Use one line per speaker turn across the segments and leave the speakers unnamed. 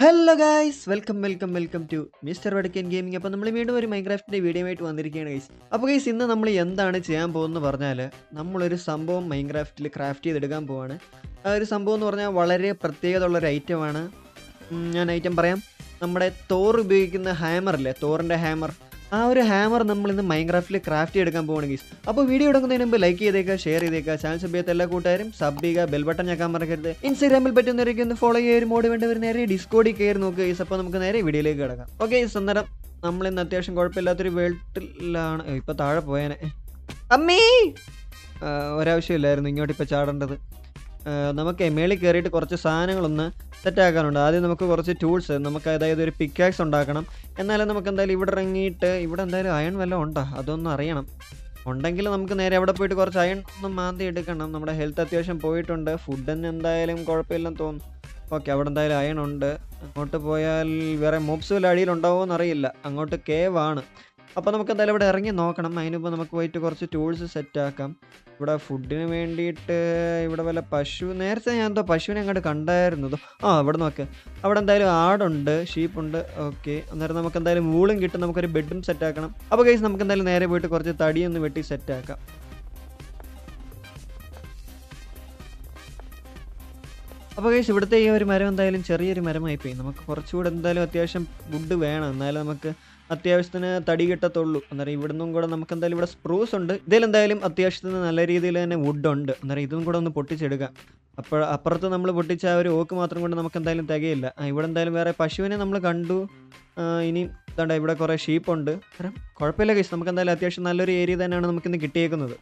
hello guys welcome welcome welcome to mister Vadakkan gaming അപ്പോൾ നമ്മൾ വീണ്ടും ഒരു മൈൻക്രാഫ്റ്റിൻ്റെ വീഡിയോ ആയിട്ട് വന്നിരിക്കുകയാണ് ഗൈസ് അപ്പോൾ ഗൈസ് ഇന്ന് നമ്മൾ എന്താണ് ചെയ്യാൻ പോകുന്നത് പറഞ്ഞാൽ നമ്മളൊരു സംഭവം മൈൻക്രാഫ്റ്റിൽ ക്രാഫ്റ്റ് ചെയ്തെടുക്കാൻ പോവാണ് ആ ഒരു സംഭവം എന്ന് പറഞ്ഞാൽ വളരെ പ്രത്യേകത ഉള്ളൊരു ഐറ്റമാണ് ഉം, ഞാൻ ഐറ്റം പറയാം നമ്മുടെ തോർ ഉപയോഗിക്കുന്ന ഹാമറില്ലേ തോറിൻ്റെ ഹാമർ ആ ഒരു ഹാമർ നമ്മൾ ഇന്ന് മൈൻക്രാഫ്റ്റിൽ ക്രാഫ്റ്റ് ചെയ്തെടുക്കാൻ പോവാണ് ഗൈസ് അപ്പോൾ വീഡിയോ എടുക്കുന്നതിന് മുമ്പ് ലൈക്ക് ചെയ്തേക്കുക ഷെയർ ചെയ്തേക്കുക ചാനൽ സബ് ചെയ്യാത്ത എല്ലാ കൂട്ടുകാരും സബ് ചെയ്യുക ബെൽ ബട്ടൺ ഞെക്കാൻ മറക്കരുത് ഇൻസ്റ്റാഗ്രാമിൽ പറ്റുന്നവരൊക്കെ ഒന്ന് ഫോളോ ചെയ്യുക ഒരു മോഡ് വേണ്ടവർ നേരെ ഡിസ്കോഡിൽ കയറി നോക്കുക ഗൈസ് അപ്പോൾ നമുക്ക് നേരെ വീഡിയോയിലേക്ക് കിടക്കാം ഓക്കെ ഗൈസ് അന്നേരം നമ്മൾ ഇന്ന് അത്യാവശ്യം കുഴപ്പമില്ലാത്തൊരു വേൾട്ടിലാണ് ഇപ്പോൾ താഴെ പോയാനെ അമ്മേ ആ, ഒരാവശ്യമില്ലായിരുന്നു ഇങ്ങോട്ട് ഇപ്പോൾ ചാടേണ്ടത് ആ, നമുക്ക് മേളിൽ കയറിയിട്ട് കുറച്ച് സാധനങ്ങളൊന്ന് സെറ്റാക്കാനുണ്ട് ആദ്യം നമുക്ക് കുറച്ച് ടൂൾസ് നമുക്ക് അതായത് ഒരു പിക്കാക്സ് ഉണ്ടാക്കണം എന്നാലും നമുക്ക് എന്തായാലും ഇവിടെ ഇറങ്ങിയിട്ട് ഇവിടെ എന്തായാലും അയൺ വല്ലതും ഉണ്ടോ അതൊന്നും അറിയണം ഉണ്ടെങ്കിൽ നമുക്ക് നേരെ അവിടെ പോയിട്ട് കുറച്ച് അയൺ ഒന്ന് മാന്തി എടുക്കണം നമ്മുടെ ഹെൽത്ത് അത്യാവശ്യം പോയിട്ടുണ്ട് ഫുഡിന് എന്തായാലും കുഴപ്പമില്ലെന്ന് തോന്നുന്നു ഓക്കെ അവിടെ എന്തായാലും അയൺ ഉണ്ട് അങ്ങോട്ട് പോയാൽ വേറെ മോബ്സ് വല്ല അടിയിലുണ്ടാവുമോ എന്നറിയില്ല അങ്ങോട്ട് കേവ് ആണ് അപ്പോൾ നമുക്ക് എന്തായാലും ഇവിടെ ഇറങ്ങി നോക്കണം അതിനുമ്പോൾ നമുക്ക് പോയിട്ട് കുറച്ച് ടൂൾസ് സെറ്റാക്കാം ഇവിടെ ഫുഡിന് വേണ്ടിയിട്ട് ഇവിടെ വല്ല പശു നേരത്തെ ഞാൻ എന്തോ പശുവിനെ അങ്ങോട്ട് കണ്ടായിരുന്നതോ ആ ഇവിടെ നോക്ക് അവിടെ എന്തായാലും ആടുണ്ട് ഷീപ്പുണ്ട് ഓക്കെ അന്നേരം നമുക്ക് എന്തായാലും വൂളും കിട്ടും നമുക്കൊരു ബെഡും സെറ്റാക്കണം അപ്പോൾ കേസ് നമുക്ക് എന്തായാലും നേരെ പോയിട്ട് കുറച്ച് തടിയൊന്ന് വെട്ടി സെറ്റാക്കാം അപ്പോൾ കേസ് ഇവിടുത്തെ ഈ ഒരു മരം എന്തായാലും ചെറിയൊരു മരമായി പോയി നമുക്ക് കുറച്ചുകൂടെ എന്തായാലും അത്യാവശ്യം വുഡ് വേണം എന്നാലും നമുക്ക് അത്യാവശ്യത്തിന് തടി കിട്ടത്തുള്ളൂ അന്നേരം ഇവിടുന്നും കൂടെ നമുക്ക് എന്തായാലും ഇവിടെ സ്പ്രൂസ് ഉണ്ട് ഇതിലെന്തായാലും അത്യാവശ്യത്തിന് നല്ല രീതിയിൽ തന്നെ വുഡ് ഉണ്ട് അന്നേരം ഇതും കൂടെ ഒന്ന് പൊട്ടിച്ചെടുക്കാം അപ്പോൾ അപ്പുറത്ത് നമ്മൾ പൊട്ടിച്ച ആ ഒരു ഓക്ക് മാത്രം കൊണ്ട് നമുക്ക് എന്തായാലും തികയില്ല ആ, ഇവിടെ എന്തായാലും വേറെ പശുവിനെ നമ്മൾ കണ്ടു ആ, ഇനി ഇതാണ്ട ഇവിടെ കുറേ ഷീപ്പുണ്ട് അന്നേരം കുഴപ്പമില്ല കേസ് നമുക്ക് എന്തായാലും അത്യാവശ്യം നല്ലൊരു ഏരിയ തന്നെയാണ് നമുക്കിന്ന് കിട്ടിയേക്കുന്നത്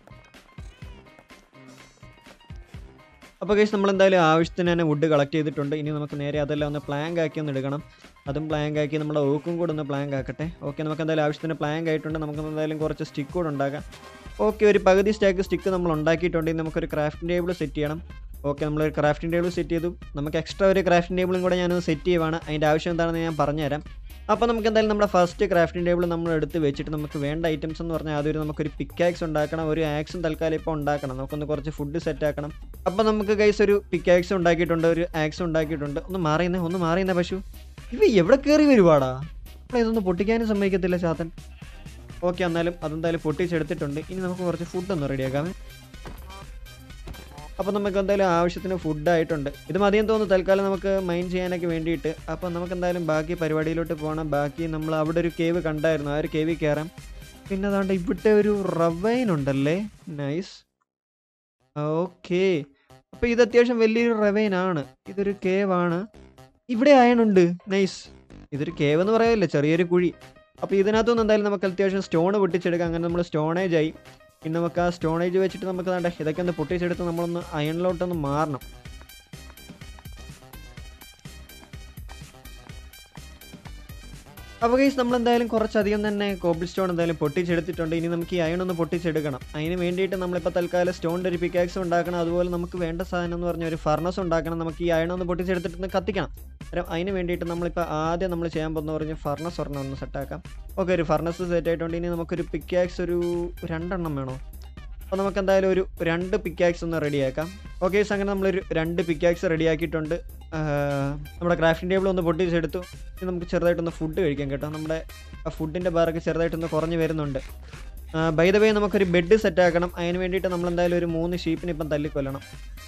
അപ്പോൾ കേസ് നമ്മൾ എന്തായാലും ആവശ്യത്തിന് തന്നെ വുഡ് കളക്ട് ചെയ്തിട്ടുണ്ട് ഇനി നമുക്ക് നേരെ അതെല്ലാം ഒന്ന് പ്ലാങ്ക് ആക്കി ഒന്ന് എടുക്കണം അതും പ്ലാങ്ക് ആക്കി നമ്മുടെ ഓക്കും കൂടെ ഒന്ന് പ്ലാങ്ക് ആക്കട്ടെ ഓക്കെ നമുക്ക് എന്തായാലും ആവശ്യത്തിന് പ്ലാങ്ക് ആയിട്ടുണ്ട് നമുക്ക് എന്തായാലും കുറച്ച് സ്റ്റിക്ക് കൂടെ ഉണ്ടാക്കാം ഓക്കെ ഒരു പകുതി സ്റ്റാക്ക് സ്റ്റിക്ക് നമ്മൾ ഉണ്ടാക്കിയിട്ടുണ്ടെങ്കിൽ നമുക്കൊരു ക്രാഫ്റ്റിംഗ് ടേബിൾ സെറ്റ് ചെയ്യണം ഓക്കെ നമ്മളൊരു ക്രാഫ്റ്റിംഗ് ടേബിൾ സെറ്റ് ചെയ്തു നമുക്ക് എക്സ്ട്രാ ഒരു ക്രാഫ്റ്റിംഗ് ടേബിളും കൂടെ ഞാനൊന്ന് സെറ്റ് ചെയ്യുവാണ് അതിൻ്റെ ആവശ്യം എന്താണെന്ന് ഞാൻ പറഞ്ഞുതരാം അപ്പോൾ നമുക്ക് എന്തായാലും നമ്മുടെ ഫസ്റ്റ് ക്രാഫ്റ്റിംഗ് ടേബിൾ നമ്മൾ എടുത്ത് വെച്ചിട്ട് നമുക്ക് വേണ്ട ഐറ്റംസ് എന്ന് പറഞ്ഞാൽ അതൊരു നമുക്കൊരു പിക്കാക്സ് ഉണ്ടാക്കണം ഒരു ആക്സും തൽക്കാലം ഇപ്പോൾ ഉണ്ടാക്കണം നമുക്കൊന്ന് കുറച്ച് ഫുഡ് സെറ്റ് ആക്കണം അപ്പോൾ നമുക്ക് കൈസ് ഒരു പിക്കാക്സ് ഉണ്ടാക്കിയിട്ടുണ്ട് ഒരു ആക്സ് ഉണ്ടാക്കിയിട്ടുണ്ട് ഒന്ന് മാറിയുന്നേ ഒന്ന് മാറിയുന്നേ പശു ഇവ എവിടെ കയറി വരുവാടാ അപ്പോൾ ഇതൊന്നും പൊട്ടിക്കാനും സമ്മതിക്കത്തില്ല ചാത്തൻ ഓക്കെ എന്നാലും അതെന്തായാലും പൊട്ടിച്ചെടുത്തിട്ടുണ്ട് ഇനി നമുക്ക് കുറച്ച് ഫുഡൊന്ന് റെഡിയാക്കാമേ അപ്പോൾ നമുക്ക് എന്തായാലും ആവശ്യത്തിന് ഫുഡ് ആയിട്ടുണ്ട് ഇത് മതിയെന്ന് തോന്നുന്നു തൽക്കാലം നമുക്ക് മൈൻ ചെയ്യാനൊക്കെ വേണ്ടിയിട്ട് അപ്പോൾ നമുക്ക് എന്തായാലും ബാക്കി പരിപാടിയിലോട്ട് പോകണം ബാക്കി നമ്മൾ അവിടെ ഒരു കേവ് കണ്ടായിരുന്നു ആ ഒരു കേവിൽ കയറാം പിന്നെ അതാണ്ട് ഇവിടെ ഒരു റവൈൻ ഉണ്ടല്ലേ നൈസ് ഓക്കെ അപ്പോൾ ഇത് അത്യാവശ്യം വലിയൊരു റവൈൻ ആണ് ഇതൊരു കേവ് ആണ് ഇവിടെ അയണുണ്ട് നൈസ് ഇതൊരു കേവ് എന്ന് പറയല്ലേ ചെറിയൊരു കുഴി അപ്പോൾ ഇതിനകത്തുനിന്ന് എന്തായാലും നമുക്ക് അത്യാവശ്യം സ്റ്റോൺ പൊട്ടിച്ചെടുക്കാം അങ്ങനെ നമ്മൾ സ്റ്റോണേജ് ആയി പിന്നെ നമുക്ക് ആ സ്റ്റോണേജ് വെച്ചിട്ട് നമുക്ക് വേണ്ട ഇതൊക്കെ ഒന്ന് പൊട്ടിച്ചെടുത്ത് നമ്മളൊന്ന് അയണിലോട്ടൊന്ന് മാറണം അപ്പോൾ ഗൈസ് നമ്മൾ എന്തായാലും കുറച്ചധികം തന്നെ കോബിൾ സ്റ്റോൺ എന്തായാലും പൊട്ടിച്ചെടുത്തിട്ടുണ്ട് ഇനി നമുക്ക് ഈ അയൺ ഒന്ന് പൊട്ടിച്ചെടുക്കണം അതിന് വേണ്ടിയിട്ട് നമ്മളിപ്പോൾ തൽക്കാലം സ്റ്റോണിൻ്റെ ഒരു പിക്കാക്സ് ഉണ്ടാക്കണം അതുപോലെ നമുക്ക് വേണ്ട സാധനം എന്ന് പറഞ്ഞാൽ ഒരു ഫർണസ് ഉണ്ടാക്കണം നമുക്ക് ഈ അയൺ ഒന്ന് പൊട്ടിച്ചെടുത്തിട്ട് ഒന്ന് കത്തിക്കണം അന്നേരം അതിന് വേണ്ടിയിട്ട് നമ്മളിപ്പോൾ ആദ്യം നമ്മൾ ചെയ്യാൻ പോകുന്ന പറഞ്ഞ് ഫർണസ് ഒരെണ്ണം ഒന്ന് സെറ്റാക്കാം ഓക്കെ ഒരു ഫർണസ് സെറ്റ് ആയിട്ടുണ്ട് ഇനി നമുക്കൊരു പിക്കാക്സ് ഒരു രണ്ടെണ്ണം വേണോ അപ്പോൾ നമുക്ക് എന്തായാലും ഒരു രണ്ട് പിക്കാക്സ് ഒന്ന് റെഡിയാക്കാം ഓക്കെ അങ്ങനെ നമ്മളൊരു രണ്ട് പിക്കാക്സ് റെഡിയാക്കിയിട്ടുണ്ട് നമ്മുടെ ക്രാഫ്റ്റിംഗ് ടേബിൾ ഒന്ന് പൊട്ടിച്ചെടുത്തു ഇനി നമുക്ക് ചെറുതായിട്ടൊന്ന് ഫുഡ് കഴിക്കാം കേട്ടോ നമ്മുടെ ആ ഫുഡിൻ്റെ ബാറൊക്കെ ചെറുതായിട്ടൊന്ന് കുറഞ്ഞ് വരുന്നുണ്ട് ബൈ ദ വേ നമുക്കൊരു ബെഡ് സെറ്റ് ആക്കണം അതിന് വേണ്ടിയിട്ട് നമ്മൾ എന്തായാലും ഒരു മൂന്ന് ഷീപ്പിന് ഇപ്പം തല്ലിക്കൊല്ലണം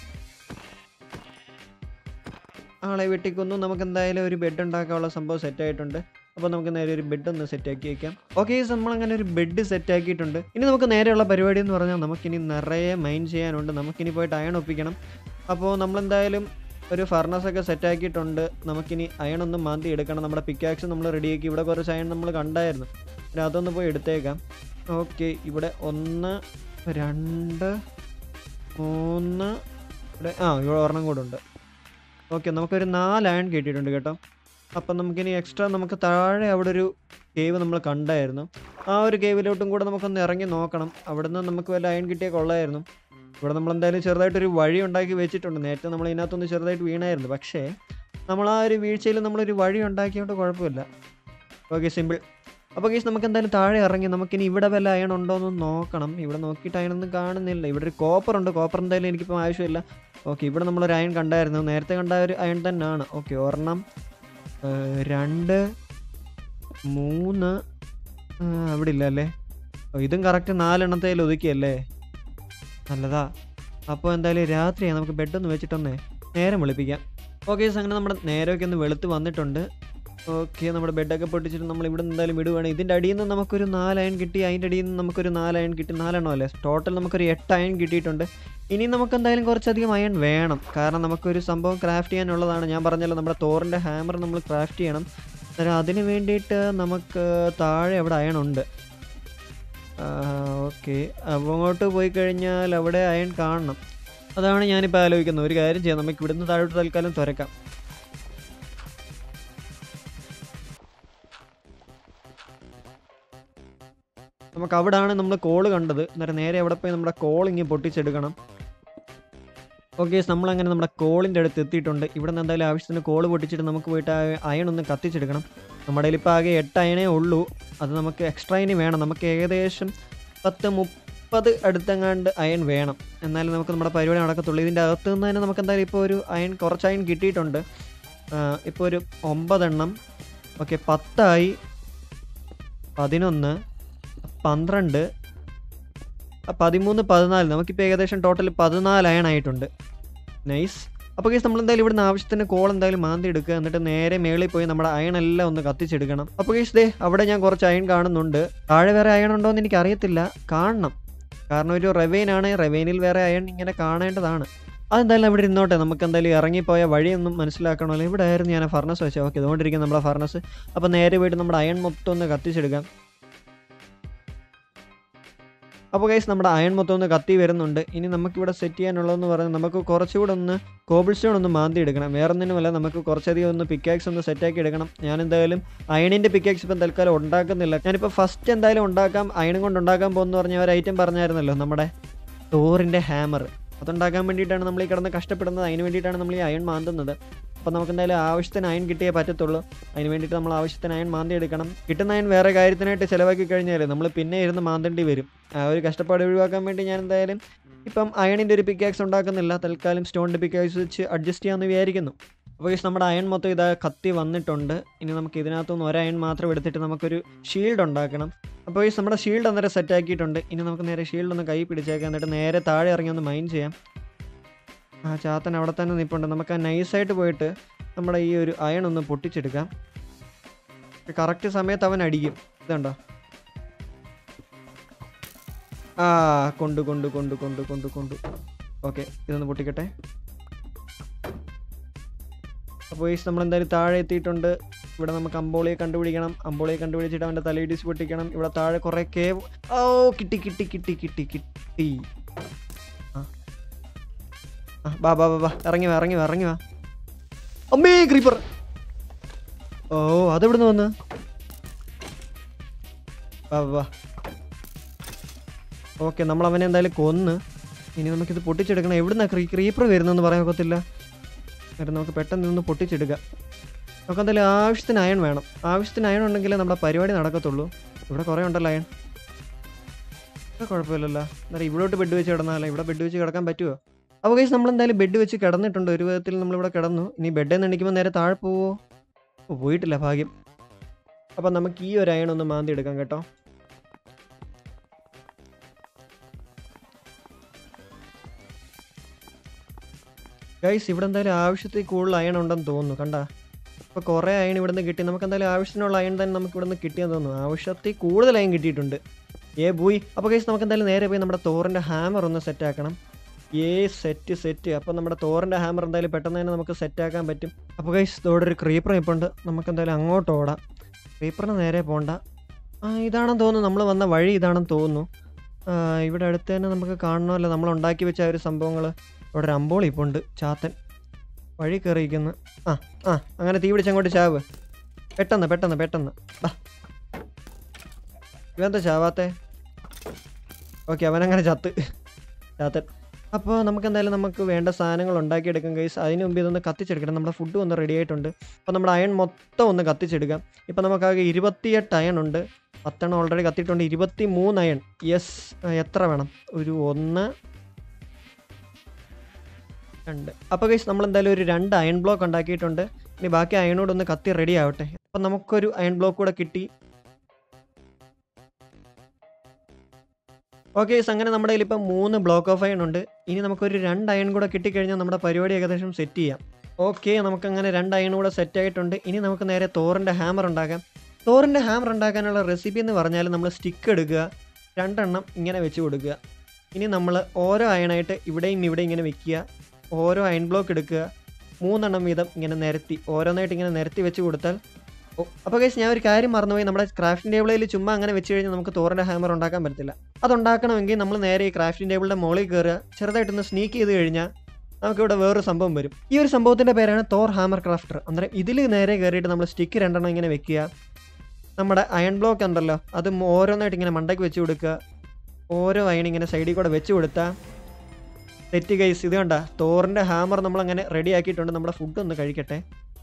ആളെ വെട്ടിക്കൊന്നു നമുക്ക് എന്തായാലും ഒരു ബെഡ് ഉണ്ടാക്കാനുള്ള സംഭവം സെറ്റ് ആയിട്ടുണ്ട് അപ്പോൾ നമുക്ക് നേരെ ഒരു ബെഡ് ഒന്ന് സെറ്റ് ആക്കി വയ്ക്കാം ഓക്കെ നമ്മൾ അങ്ങനെ ഒരു ബെഡ് സെറ്റ് ആക്കിയിട്ടുണ്ട് ഇനി നമുക്ക് നേരെയുള്ള പരിപാടി എന്ന് പറഞ്ഞാൽ നമുക്കിനി നിറയെ മൈൻ ചെയ്യാനുണ്ട് നമുക്കിനി പോയിട്ട് അയൺ ഒപ്പിക്കണം അപ്പോൾ നമ്മളെന്തായാലും ഒരു ഫർണസ് ഒക്കെ സെറ്റ് ആക്കിയിട്ടുണ്ട് നമുക്കിനി അയൺ ഒന്ന് മാന്തി എടുക്കണം നമ്മുടെ പിക്കാക്സ് നമ്മൾ റെഡിയാക്കി ഇവിടെ കുറച്ച് അയൺ നമ്മൾ കണ്ടായിരുന്നു പിന്നെ അതൊന്ന് പോയി എടുത്തേക്കാം ഓക്കെ ഇവിടെ ഒന്ന് രണ്ട് മൂന്ന് ഇവിടെ ആ ഇവിടെ ഒരെണ്ണം കൂടെ ഉണ്ട് ഓക്കെ നമുക്കൊരു നാല് അയൺ കിട്ടിയിട്ടുണ്ട് കേട്ടോ അപ്പം നമുക്കിനി എക്സ്ട്രാ നമുക്ക് താഴെ അവിടെ ഒരു കേവ് നമ്മൾ കണ്ടായിരുന്നു ആ ഒരു കേവിലോട്ടും കൂടെ നമുക്കൊന്ന് ഇറങ്ങി നോക്കണം അവിടെ നിന്ന് നമുക്ക് വല്ല അയൺ കിട്ടിയ കൊള്ളായിരുന്നു ഇവിടെ നമ്മൾ എന്തായാലും ചെറുതായിട്ടൊരു വഴി ഉണ്ടാക്കി വെച്ചിട്ടുണ്ട് നേരത്തെ നമ്മൾ ഇതിനകത്തൊന്ന് ചെറുതായിട്ട് വീണായിരുന്നു പക്ഷേ നമ്മൾ ആ ഒരു വീഴ്ചയിൽ നമ്മളൊരു വഴി ഉണ്ടാക്കിയോണ്ട് കുഴപ്പമില്ല ഓക്കെ സിമ്പിൾ അപ്പോൾ കേസ് നമുക്ക് എന്തായാലും താഴെ ഇറങ്ങി നമുക്കിനി ഇവിടെ വല്ല അയൺ ഉണ്ടോ എന്ന് നോക്കണം ഇവിടെ നോക്കിയിട്ട് അയണൊന്നും കാണുന്നില്ല ഇവിടെ ഒരു കോപ്പർ ഉണ്ട് കോപ്പർ എന്തായാലും എനിക്കിപ്പോൾ ആവശ്യമില്ല ഓക്കെ ഇവിടെ നമ്മളൊരു അയൺ കണ്ടായിരുന്നു നേരത്തെ കണ്ട ഒരു അയൺ തന്നെയാണ് ഓക്കെ ഒരെണ്ണം ഏഹ്, രണ്ട് മൂന്ന് ആ, അവിടെ ഇല്ല അല്ലേ ഓ, ഇതും കറക്റ്റ് നാലെണ്ണത്തേൽ ഒതുക്കിയല്ലേ നല്ലതാ അപ്പോൾ എന്തായാലും രാത്രിയാണ് നമുക്ക് ബെഡൊന്ന് വെച്ചിട്ടൊന്ന് നേരം വെളുപ്പിക്കാം ഓക്കെ അങ്ങനെ നമ്മുടെ നേരമൊക്കെ ഒന്ന് വെളുത്ത് വന്നിട്ടുണ്ട് ഓക്കെ നമ്മുടെ ബെഡൊക്കെ പൊട്ടിച്ചിട്ട് നമ്മൾ ഇവിടെ നിന്ന് എന്തായാലും വിടുവാണ് ഇതിൻ്റെ അടിയിൽ നിന്ന് നമുക്കൊരു നാല് അയൺ കിട്ടി അതിൻ്റെ അടിയിൽ നിന്ന് നമുക്കൊരു നാല് അയൺ കിട്ടി നാലെണ്ണം അല്ലേ ടോട്ടൽ നമുക്കൊരു എട്ട് അയൺ കിട്ടിയിട്ടുണ്ട് ഇനി നമുക്ക് എന്തായാലും കുറച്ചധികം അയൺ വേണം കാരണം നമുക്കൊരു സംഭവം ക്രാഫ്റ്റ് ചെയ്യാനുള്ളതാണ് ഞാൻ പറഞ്ഞല്ലോ നമ്മുടെ തോറിൻ്റെ ഹാമർ നമ്മൾ ക്രാഫ്റ്റ് ചെയ്യണം അന്നേരം അതിന് വേണ്ടിയിട്ട് നമുക്ക് താഴെ അവിടെ അയൺ ഉണ്ട് ഓക്കെ അപ്പോൾ അങ്ങോട്ട് പോയി കഴിഞ്ഞാൽ അവിടെ അയൺ കാണണം അതാണ് ഞാനിപ്പോൾ ആലോചിക്കുന്നത് ഒരു കാര്യം ചെയ്യാം നമുക്ക് ഇവിടുന്ന് താഴോട്ട് തൽക്കാലം തുരക്കാം നമുക്ക് അവിടാണ് നമ്മൾ കോള് കണ്ടത് അന്നേരം നേരെ അവിടെ പോയി നമ്മുടെ കോൾ ഇങ്ങനെ പൊട്ടിച്ചെടുക്കണം ഓക്കെ നമ്മളങ്ങനെ നമ്മുടെ കോളിൻ്റെ അടുത്ത് എത്തിയിട്ടുണ്ട് ഇവിടെ നിന്ന് എന്തായാലും ആവശ്യത്തിന് കോള് പൊട്ടിച്ചിട്ട് നമുക്ക് പോയിട്ട് ആ അയൺ ഒന്ന് കത്തിച്ചെടുക്കണം നമ്മുടെ കയ്യിൽ ഇപ്പോൾ ആകെ എട്ട് അയണേ ഉള്ളൂ അത് നമുക്ക് എക്സ്ട്രാ ഇനി വേണം നമുക്ക് ഏകദേശം പത്ത് മുപ്പത് അടുത്തെങ്ങാണ്ട് അയൺ വേണം എന്നാലും നമുക്ക് നമ്മുടെ പരിപാടി നടക്കത്തുള്ളൂ ഇതിൻ്റെ അകത്ത് നിന്ന് തന്നെ നമുക്ക് എന്തായാലും ഇപ്പോൾ ഒരു അയൺ കുറച്ച് അയൺ കിട്ടിയിട്ടുണ്ട് ഇപ്പോൾ ഒരു ഒമ്പതെണ്ണം ഓക്കെ പത്തായി പതിനൊന്ന് പന്ത്രണ്ട് ആ, പതിമൂന്ന് പതിനാല് നമുക്കിപ്പോൾ ഏകദേശം ടോട്ടൽ പതിനാല് അയൺ ആയിട്ടുണ്ട് നൈസ് അപ്പോൾ കേസ് നമ്മൾ എന്തായാലും ഇവിടുന്ന് ആവശ്യത്തിന് കോൾ എന്തായാലും മാന്തി എടുക്കുക എന്നിട്ട് നേരെ മേളിൽ പോയി നമ്മുടെ അയൺ എല്ലാം ഒന്ന് കത്തിച്ചെടുക്കണം അപ്പോൾ കേസ് ദേ അവിടെ ഞാൻ കുറച്ച് അയൺ കാണുന്നുണ്ട് താഴെ വേറെ അയൺ ഉണ്ടോ എന്ന് എനിക്ക് അറിയത്തില്ല കാണണം കാരണം ഒരു റെവൈനാണ് റെവൈനിൽ വേറെ അയൺ ഇങ്ങനെ കാണേണ്ടതാണ് അതെന്തായാലും ഇവിടെ ഇരുന്നോട്ടെ നമുക്ക് എന്തായാലും ഇറങ്ങിപ്പോയ വഴിയൊന്നും മനസ്സിലാക്കണമല്ലോ ഇവിടെ ആയിരുന്നു ഞാൻ ഫർണസ് വെച്ചത് ഓക്കെ ഇതുകൊണ്ടിരിക്കും നമ്മുടെ ഫർണസ് അപ്പോൾ നേരെ പോയിട്ട് നമ്മുടെ അയൺ മൊത്തം ഒന്ന് കത്തിച്ചെടുക്കാം അപ്പോൾ ഗൈസ് നമ്മുടെ അയൺ മൊത്തം ഒന്ന് കത്തി വരുന്നുണ്ട് ഇനി നമുക്കിവിടെ സെറ്റ് ചെയ്യാനുള്ളതെന്ന് പറഞ്ഞാൽ നമുക്ക് കുറച്ചുകൂടെ ഒന്ന് കോബിൾ സ്റ്റോൺ ഒന്ന് മാന്തി എടുക്കണം വേറെ ഒന്നിനുമല്ല നമുക്ക് കുറച്ചധികം ഒന്ന് പിക്കാക്സ് ഒന്ന് സെറ്റാക്കി എടുക്കണം ഞാൻ എന്തായാലും അയണിൻ്റെ പിക്കാക്സ് ഇപ്പം തൽക്കാലം ഉണ്ടാക്കുന്നില്ല ഞാനിപ്പോൾ ഫസ്റ്റ് എന്തായാലും ഉണ്ടാക്കാം അയൺ കൊണ്ട് ഉണ്ടാക്കാൻ പോകുന്ന പറഞ്ഞ ഒരു ഐറ്റം പറഞ്ഞായിരുന്നല്ലോ നമ്മുടെ തോറിൻ്റെ ഹാമർ അതുണ്ടാക്കാൻ വേണ്ടിയിട്ടാണ് നമ്മൾ ഈ കിടന്ന് കഷ്ടപ്പെടുന്നത് അതിന് വേണ്ടിയിട്ടാണ് നമ്മൾ ഈ അയൺ മാന്തുന്നത് അപ്പോൾ നമുക്ക് എന്തായാലും ആവശ്യത്തിന് അയൺ കിട്ടിയേ പറ്റത്തുള്ളൂ അതിന് വേണ്ടിയിട്ട് നമ്മൾ ആവശ്യത്തിന് അയൺ മാന്തി എടുക്കണം കിട്ടുന്ന അയൺ വേറെ കാര്യത്തിനായിട്ട് ചിലവാക്കി കഴിഞ്ഞാൽ നമ്മൾ പിന്നെ ഇരുന്ന് മാന്തേണ്ടി വരും ആ ഒരു കഷ്ടപ്പാട് ഒഴിവാക്കാൻ വേണ്ടി ഞാൻ എന്തായാലും ഇപ്പം അയണിൻ്റെ ഒരു പിക്കാക്സ് ഉണ്ടാക്കുന്നില്ല തൽക്കാലം സ്റ്റോണിൻ്റെ പിക്കാക്സ് വെച്ച് അഡ്ജസ്റ്റ് ചെയ്യാമെന്ന് വിചാരിക്കുന്നു അപ്പോൾ ഗൈസ് നമ്മുടെ അയൺ മൊത്തം ഇതാ കത്തി വന്നിട്ടുണ്ട് ഇനി നമുക്ക് ഇതിനകത്തുനിന്ന് ഒരു അയൺ മാത്രം എടുത്തിട്ട് നമുക്കൊരു ഷീൽഡ് ഉണ്ടാക്കണം അപ്പോൾ ഗൈസ് നമ്മുടെ ഷീൽഡ് അന്നേരം സെറ്റ് ആക്കിയിട്ടുണ്ട് ഇനി നമുക്ക് നേരെ ഷീൽഡ് ഒന്ന് കൈ പിടിച്ചേക്കാം എന്നിട്ട് നേരെ താഴെ ഇറങ്ങി ഒന്ന് മൈൻഡ് ചെയ്യാം ആ ചാത്തൻ അവിടെ തന്നെ നിൽപ്പുണ്ട് നമുക്ക് ആ നൈസായിട്ട് പോയിട്ട് നമ്മുടെ ഈ ഒരു അയൺ ഒന്ന് പൊട്ടിച്ചെടുക്കാം കറക്റ്റ് സമയത്ത് അവൻ അടിക്കും ഇതുണ്ടോ ആ കൊണ്ടു കൊണ്ടു കൊണ്ടു കൊണ്ടു കൊണ്ടു കൊണ്ടു ഓക്കെ ഇതൊന്ന് പൊട്ടിക്കട്ടെ അപ്പോൾ ഈ നമ്മൾ എന്തായാലും താഴെ എത്തിയിട്ടുണ്ട് ഇവിടെ നമുക്ക് അമ്പോളിയെ കണ്ടുപിടിക്കണം അമ്പോളിയെ കണ്ടുപിടിച്ചിട്ട് അവൻ്റെ തലയിടിച്ച് പൊട്ടിക്കണം ഇവിടെ താഴെ കുറേ കേവ് ഓ കിട്ടി കിട്ടി കിട്ടി കിട്ടി കിട്ടി ആ ആ ബാ ബാ ബാ ബാ ഇറങ്ങി വാ ഇറങ്ങി വാ ഇറങ്ങി വാ അമ്മേ ക്രീപ്പർ ഓ അതെവിടുന്ന് വന്ന് വാ വാ, വാ ഓക്കെ നമ്മൾ അവനെ എന്തായാലും കൊന്ന് ഇനി നമുക്കിത് പൊട്ടിച്ചെടുക്കണം എവിടുന്നാ ക്രീ ക്രീപ്പർ വരുന്നതെന്ന് പറയാൻ ഒക്കത്തില്ല എന്നിട്ട് നമുക്ക് പെട്ടെന്ന് ഇതൊന്ന് പൊട്ടിച്ചെടുക്കാം നമുക്ക് എന്തായാലും ആവശ്യത്തിന് അയൺ വേണം ആവശ്യത്തിന് അയൺ ഉണ്ടെങ്കിലേ നമ്മുടെ പരിപാടി നടക്കത്തുള്ളൂ ഇവിടെ കുറേ ഉണ്ടല്ലോ അയൺ ഇവിടെ കുഴപ്പമില്ലല്ലോ എന്നാലും ഇവിടോട്ട് ബെഡ് വെച്ച് കിടന്നാലേ ഇവിടെ ബെഡ് വെച്ച് കിടക്കാൻ പറ്റുമോ അപ്പോൾ കേസ് നമ്മൾ എന്തായാലും ബെഡ് വെച്ച് കിടന്നിട്ടുണ്ട് ഒരു വിധത്തിൽ നമ്മളിവിടെ കിടന്നു ഇനി ബെഡിൽ നിന്ന് എണീക്കുമ്പോൾ നേരെ താഴെ പോവോ ഓ പോയിട്ടില്ല ഭാഗ്യം അപ്പം നമുക്ക് ഈ ഒരു അയൺ ഒന്ന് മാന്തി എടുക്കാം കേട്ടോ ഗൈസ് ഇവിടെ എന്തായാലും ആവശ്യത്തിൽ കൂടുതൽ അയൺ ഉണ്ടെന്ന് തോന്നുന്നു കണ്ട ഇപ്പോൾ കുറേ അയൺ ഇവിടെ നിന്ന് കിട്ടി നമുക്ക് എന്തായാലും ആവശ്യത്തിനുള്ള അയൺ തന്നെ നമുക്ക് ഇവിടെ നിന്ന് കിട്ടിയെന്ന് തോന്നുന്നു ആവശ്യത്തിൽ കൂടുതൽ അയൺ കിട്ടിയിട്ടുണ്ട് ഏ പോയി അപ്പോൾ ഗൈസ് നമുക്ക് എന്തായാലും നേരെ പോയി നമ്മുടെ തോറിൻ്റെ ഹാമർ ഒന്ന് സെറ്റ് ആക്കണം ഏ സെറ്റ് സെറ്റ് അപ്പോൾ നമ്മുടെ തോറിൻ്റെ ഹാമർ എന്തായാലും പെട്ടെന്ന് തന്നെ നമുക്ക് സെറ്റ് ആക്കാൻ പറ്റും അപ്പോൾ ഗൈസ് ഇതോടെ ഒരു ക്രീപ്പർ ഇപ്പോൾ ഉണ്ട് നമുക്ക് എന്തായാലും അങ്ങോട്ട് ഓടാം ക്രീപ്പറിന് നേരെ പോകണ്ട ആ ഇതാണെന്ന് തോന്നുന്നു നമ്മൾ വന്ന വഴി ഇതാണെന്ന് തോന്നുന്നു ആ, ഇവിടെ അടുത്ത് തന്നെ നമുക്ക് കാണണമല്ലോ നമ്മൾ ഉണ്ടാക്കി വെച്ച ആ ഒരു സംഭവങ്ങൾ ഇവിടെ ഒരു അമ്പോളി ഇപ്പോൾ ഉണ്ട് ചാത്തൻ വഴി കയറിയിരിക്കുന്നു ആ ആ അങ്ങനെ തീ പിടിച്ച് അങ്ങോട്ട് ചാവ് പെട്ടെന്ന് പെട്ടെന്ന് പെട്ടെന്ന് ബാ ഇവന്താ ചാവാത്തെ ഓക്കെ അവനങ്ങനെ ചത്ത് ചാത്തൻ അപ്പോൾ നമുക്ക് എന്തായാലും നമുക്ക് വേണ്ട സാധനങ്ങൾ ഉണ്ടാക്കിയെടുക്കാം കൈസ് അതിന് മുമ്പ് ഇതൊന്ന് കത്തിച്ചെടുക്കണം നമ്മുടെ ഫുഡ് ഒന്ന് റെഡി ആയിട്ടുണ്ട് അപ്പോൾ നമ്മുടെ അയൺ മൊത്തം ഒന്ന് കത്തിച്ചെടുക്കാം ഇപ്പോൾ നമുക്കാകെ ഇരുപത്തിയെട്ട് അയൺ ഉണ്ട് പത്തെണ്ണം ഓൾറെഡി കത്തിയിട്ടുണ്ട് ഇരുപത്തി മൂന്ന് അയൺ യെസ് എത്ര വേണം ഒരു ഒന്ന് രണ്ട് അപ്പോൾ ഗൈസ് നമ്മൾ എന്തായാലും ഒരു രണ്ട് അയൺ ബ്ലോക്ക് ഉണ്ടാക്കിയിട്ടുണ്ട് ഇനി ബാക്കി അയണോട് ഒന്ന് കത്തി റെഡി ആവട്ടെ അപ്പം നമുക്കൊരു അയൺ ബ്ലോക്ക് കൂടെ കിട്ടി ഓക്കെ അങ്ങനെ നമ്മുടെ കയ്യിൽ ഇപ്പം മൂന്ന് ബ്ലോക്ക് ഓഫ് അയൺ ഉണ്ട് ഇനി നമുക്കൊരു രണ്ട് അയൺ കൂടെ കിട്ടിക്കഴിഞ്ഞാൽ നമ്മുടെ പരിപാടി ഏകദേശം സെറ്റ് ചെയ്യാം ഓക്കെ നമുക്കങ്ങനെ രണ്ട് അയൺ കൂടെ സെറ്റ് ആയിട്ടുണ്ട് ഇനി നമുക്ക് നേരെ തോറിൻ്റെ ഹാമർ ഉണ്ടാക്കാം തോറിൻ്റെ ഹാമർ ഉണ്ടാക്കാനുള്ള റെസിപ്പി എന്ന് പറഞ്ഞാൽ നമ്മൾ സ്റ്റിക്ക് എടുക്കുക രണ്ടെണ്ണം ഇങ്ങനെ വെച്ച് കൊടുക്കുക ഇനി നമ്മൾ ഓരോ അയണായിട്ട് ഇവിടെയും ഇവിടെ ഇങ്ങനെ വെക്കുക ഓരോ അയൺ ബ്ലോക്ക് എടുക്കുക മൂന്നെണ്ണം വീതം ഇങ്ങനെ നിരത്തി ഓരോന്നായിട്ട് ഇങ്ങനെ നിരത്തി വെച്ച് കൊടുത്താൽ ഓ അപ്പോൾ കേസ് ഞാൻ ഒരു കാര്യം മറന്നുപോയി നമ്മുടെ ക്രാഫ്റ്റിംഗ് ടേബിളിൽ ചുമ്മാ അങ്ങനെ വെച്ച് കഴിഞ്ഞാൽ നമുക്ക് തോറിൻ്റെ ഹാമർ ഉണ്ടാക്കാൻ പറ്റത്തില്ല അതുണ്ടാക്കണമെങ്കിൽ നമ്മൾ നേരെ ഈ ക്രാഫ്റ്റിംഗ് ടേബിളിൻ്റെ മുകളിൽ കയറുക ചെറുതായിട്ടൊന്ന് സ്നീക്ക് ചെയ്ത് കഴിഞ്ഞാൽ നമുക്കിവിടെ വേറൊരു സംഭവം വരും ഈ ഒരു സംഭവത്തിൻ്റെ പേരാണ് തോർ ഹാമർ ക്രാഫ്റ്റർ അന്നേരം ഇതിൽ നേരെ കയറിയിട്ട് നമ്മൾ സ്റ്റിക്ക് രണ്ടെണ്ണം ഇങ്ങനെ വെക്കുക നമ്മുടെ അയൺ ബ്ലോക്ക് ഉണ്ടല്ലോ അത് ഓരോന്നായിട്ട് ഇങ്ങനെ മണ്ടയ്ക്ക് വെച്ച് കൊടുക്കുക ഓരോ അയൺ ഇങ്ങനെ സൈഡിൽ കൂടെ വെച്ച് കൊടുത്താൽ തെറ്റ് ഗൈസ് ഇത് കണ്ട തോറിൻ്റെ ഹാമർ നമ്മളങ്ങനെ റെഡി ആക്കിയിട്ടുണ്ട് നമ്മുടെ ഫുഡ് ഒന്ന് കഴിക്കട്ടെ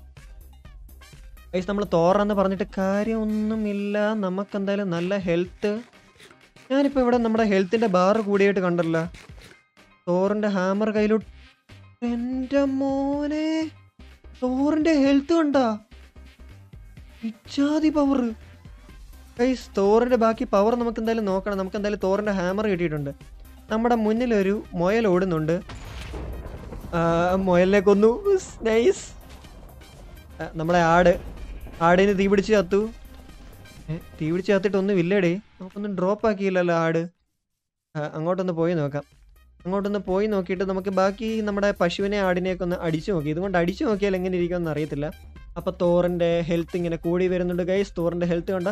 ഗൈസ് നമ്മൾ തോറെന്ന് പറഞ്ഞിട്ട് കാര്യമൊന്നുമില്ല നമുക്കെന്തായാലും നല്ല ഹെൽത്ത് ഞാനിപ്പോൾ ഇവിടെ നമ്മുടെ ഹെൽത്തിൻ്റെ ബാർ കൂടിയായിട്ട് കണ്ടല്ലോ തോറിൻ്റെ ഹാമർ കയ്യിലോട്ട് എൻ്റെ മോനെ തോറിൻ്റെ ഹെൽത്ത് കണ്ടാ ഇച്ചാതി പവർ ഗൈസ് തോറിൻ്റെ ബാക്കി പവർ നമുക്ക് എന്തായാലും നോക്കണം നമുക്ക് എന്തായാലും തോറിൻ്റെ ഹാമർ കിട്ടിയിട്ടുണ്ട് നമ്മുടെ മുന്നിലൊരു മുയൽ ഓടുന്നുണ്ട് ആ, മുയലിനെ കൊന്നു നൈസ് നമ്മളെ ആട് ആടിന് തീ പിടിച്ച് ചത്തു ഏ, തീ പിടിച്ച് ചത്തിട്ടൊന്നും ഇല്ലേടേ നമുക്കൊന്നും ഡ്രോപ്പ് ആക്കിയില്ലല്ലോ ആട് ആ, അങ്ങോട്ടൊന്ന് പോയി നോക്കാം അങ്ങോട്ടൊന്ന് പോയി നോക്കിയിട്ട് നമുക്ക് ബാക്കി നമ്മുടെ പശുവിനെ ആടിനെയൊക്കെ ഒന്ന് അടിച്ചു നോക്കി ഇതുകൊണ്ട് അടിച്ചു നോക്കിയാൽ എങ്ങനെ ഇരിക്കുമെന്ന് അറിയത്തില്ല അപ്പോൾ തോറിൻ്റെ ഹെൽത്ത് ഇങ്ങനെ കൂടി വരുന്നുണ്ട് ഗൈസ് തോറിൻ്റെ ഹെൽത്ത് കണ്ട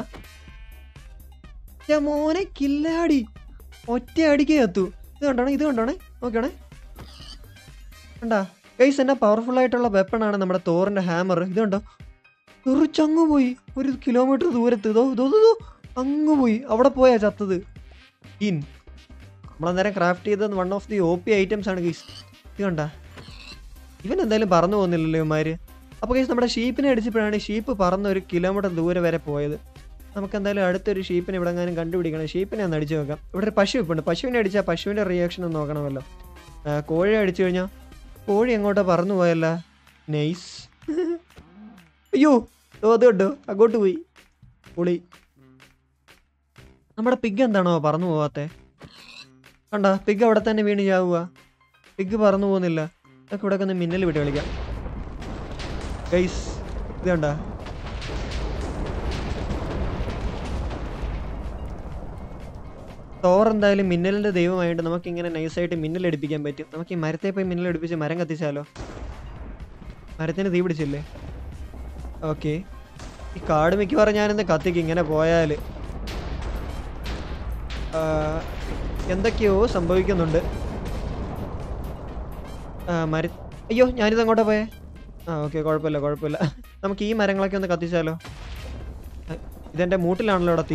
മോനെ കില്ലാടി ഒറ്റ അടിക്കേ എത്തു ഇത് കണ്ടോണേ ഇത് കണ്ടോണേ നോക്കണേ കണ്ടാ ഗൈസ് എന്നാ പവർഫുൾ ആയിട്ടുള്ള വെപ്പണാണ് നമ്മുടെ തോറിൻ്റെ ഹാമർ ഇത് കണ്ടോ തെറിച്ചങ്ങ് പോയി ഒരു കിലോമീറ്റർ ദൂരത്ത് ഇതോ ഇതോ ഇതോ, ഇതോ അങ്ങ് പോയി അവിടെ പോയാ ചത്തത് ഇൻ നമ്മളന്നേരം ക്രാഫ്റ്റ് ചെയ്തത് one of the O P items ആണ് ഗൈസ് ഇത് കണ്ട ഇവൻ എന്തായാലും പറന്നു പോകുന്നില്ലല്ലോ ഇവന്മാര് അപ്പോൾ ഗൈസ് നമ്മുടെ ഷീപ്പിനെ അടിച്ചപ്പോഴാണ് ഷീപ്പ് പറന്ന് ഒരു കിലോമീറ്റർ ദൂരെ വരെ പോയത് നമുക്ക് എന്തായാലും അടുത്തൊരു ഷീപ്പിനെ ഇവിടെ എങ്ങാനും കണ്ടുപിടിക്കണം ഷീപ്പിനെ ഒന്ന് അടിച്ചു നോക്കാം ഇവിടെ ഒരു പശു ഇപ്പുണ്ട് പശുവിനെ അടിച്ചാൽ പശുവിൻ്റെ റിയാക്ഷൻ ഒന്ന് നോക്കണമല്ലോ ആ, കോഴി അടിച്ചു കഴിഞ്ഞാൽ കോഴി എങ്ങോട്ടോ പറന്നു പോയല്ല നൈസ് അയ്യോ ഓ അത് കണ്ടോ അങ്ങോട്ട് പോയി പുളി നമ്മുടെ പിഗ് എന്താണോ പറന്നു പോവാത്തെ കണ്ട പിഗ് അവിടെ തന്നെ വീണ് ചാവുക പിഗ് പറന്നു പോകുന്നില്ല നമുക്ക് ഇവിടെ ഒന്ന് മിന്നൽ വിട്ട് കളിക്കാം ഗൈസ് ഇത് കണ്ട തോർ എന്തായാലും മിന്നലിന്റെ ദൈവമായിട്ട് നമുക്ക് ഇങ്ങനെ നൈസായിട്ട് മിന്നൽ എടുപ്പിക്കാൻ പറ്റും നമുക്ക് ഈ മരത്തെ പോയി മിന്നൽ എടുപ്പിച്ച് മരം കത്തിച്ചാലോ മരത്തിന് തീ പിടിച്ചില്ലേ ഓക്കെ ഈ കാട് മിക്കവാറും ഞാനിന്ന് കത്തിക്ക് ഇങ്ങനെ പോയാൽ എന്തൊക്കെയോ സംഭവിക്കുന്നുണ്ട് ആ, മര അയ്യോ ഞാനിത് അങ്ങോട്ടാ പോയേ ആ ഓക്കെ കുഴപ്പമില്ല കുഴപ്പമില്ല നമുക്ക് ഈ മരങ്ങളൊക്കെ ഒന്ന് കത്തിച്ചാലോ ആ, ഇതെൻ്റെ മൂട്ടിലാണല്ലോ ഇവിടെ തീ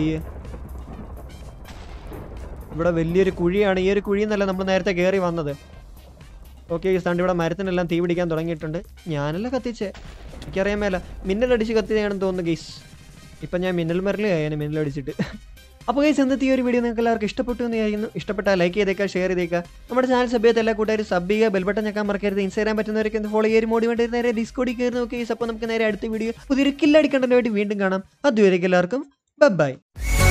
ഇവിടെ വലിയൊരു കുഴിയാണ് ഈ ഒരു കുഴിയിൽ നിന്നല്ല നമ്മൾ നേരത്തെ കയറി വന്നത് ഓക്കെ ഈ സണ്ട് ഇവിടെ മരത്തിനെല്ലാം തീ പിടിക്കാൻ തുടങ്ങിയിട്ടുണ്ട് ഞാനല്ല കത്തിച്ചേ എനിക്കറിയാൻ മേല മിന്നലടിച്ച് കത്തിയാണെന്ന് തോന്നുന്നു ഗെയ്സ് ഇപ്പം ഞാൻ മിന്നൽ മരലായാണ് മിന്നലടിച്ചിട്ട് അപ്പോൾ ഗൈസ് ഇന്നത്തെ ഈ ഒരു വീഡിയോ നിങ്ങൾക്ക് എല്ലാവർക്കും ഇഷ്ടപ്പെട്ടു എന്ന് വിചാരിക്കുന്നു ഇഷ്ടപ്പെട്ടാൽ ലൈക്ക് ചെയ്തേക്കുക ഷെയർ ചെയ്തേക്കുക നമ്മുടെ ചാനൽ സബ് ചെയ്ത എല്ലാ കൂട്ടുകാരും സബ് ചെയ്യുക ബെൽബട്ടൺ ഞെക്കാൻ മറക്കരുത് ഇൻസ്റ്റാഗ്രാം പറ്റുന്നവരൊക്കെ ഒന്ന് ഫോളോ ചെയ്യാൻ മോടി വേണ്ടി നേരെ ഡിസ്കോഡിൽ കയറി നോക്കി അപ്പോൾ നമുക്ക് നേരെ അടുത്ത വീഡിയോ പുതിയൊരു കില്ലടി കണ്ടന്റ് വേണ്ടി വീണ്ടും കാണാം അതുവരേക്കും എല്ലാവർക്കും ബൈ